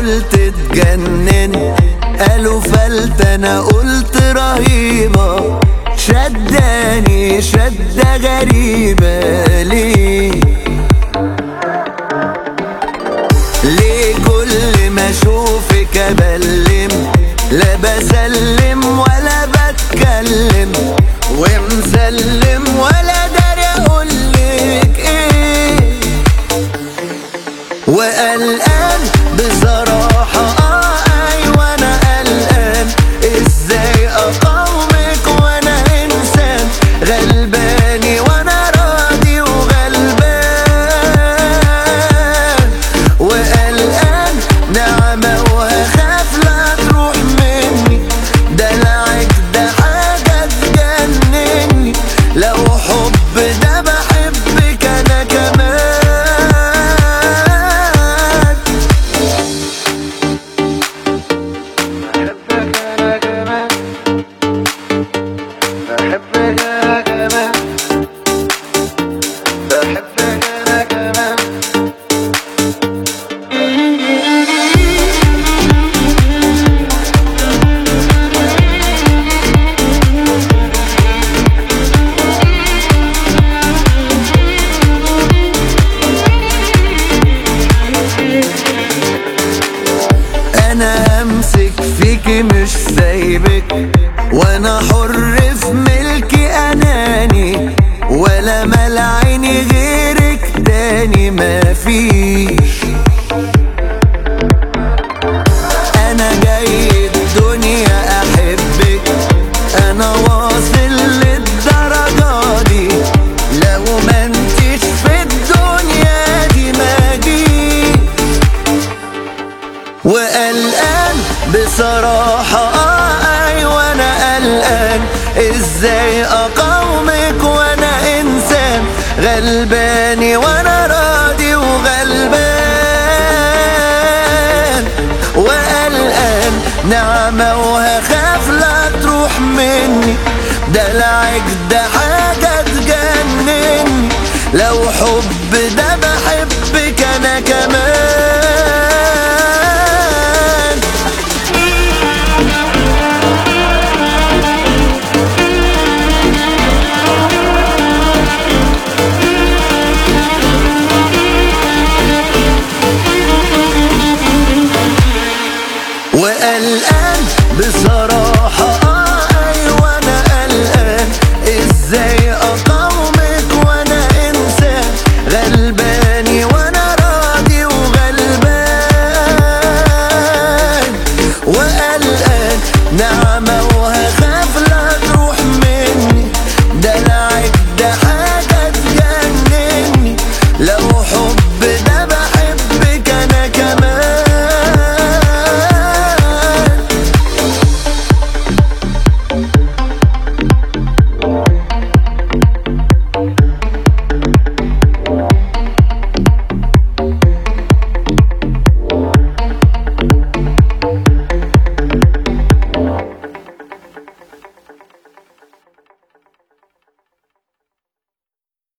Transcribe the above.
قلت اتجنن قالوا فلت انا قلت رهيبة شداني شدة غريبة ليه ليه كل ما اشوفك ابلم لا بسلم ولا بتكلم ومسلم ولا داري اقولك ايه وقلقان بصراحة اه ايوه انا قلقان ازاي اقاومك وانا انسان غلباني وانا راضي وغلبان وقلقان نعمة وهخاف لا تروح مني دلعك ده حاجة تجنني لو حب ده بحبك انا كمان بحبك انا كمان بحبك انا كمان بحبك انا كمان انا همسك فيكي مش سايبك وانا حر في ملكي اناني ولا مال عيني غيرك تاني مفيش انا جاي الدنيا احبك انا واصل للدرجة دي لو ما انتش في الدنيا دي ما جيش وقلقان بصراحة اه ايوه انا قلقان ازاي اقاومك وانا انسان غلباني وانا راضي وغلبان وقلقان نعمة وهخاف لا تروح مني دلعك ده حاجة تجنني لو حب ده بحبك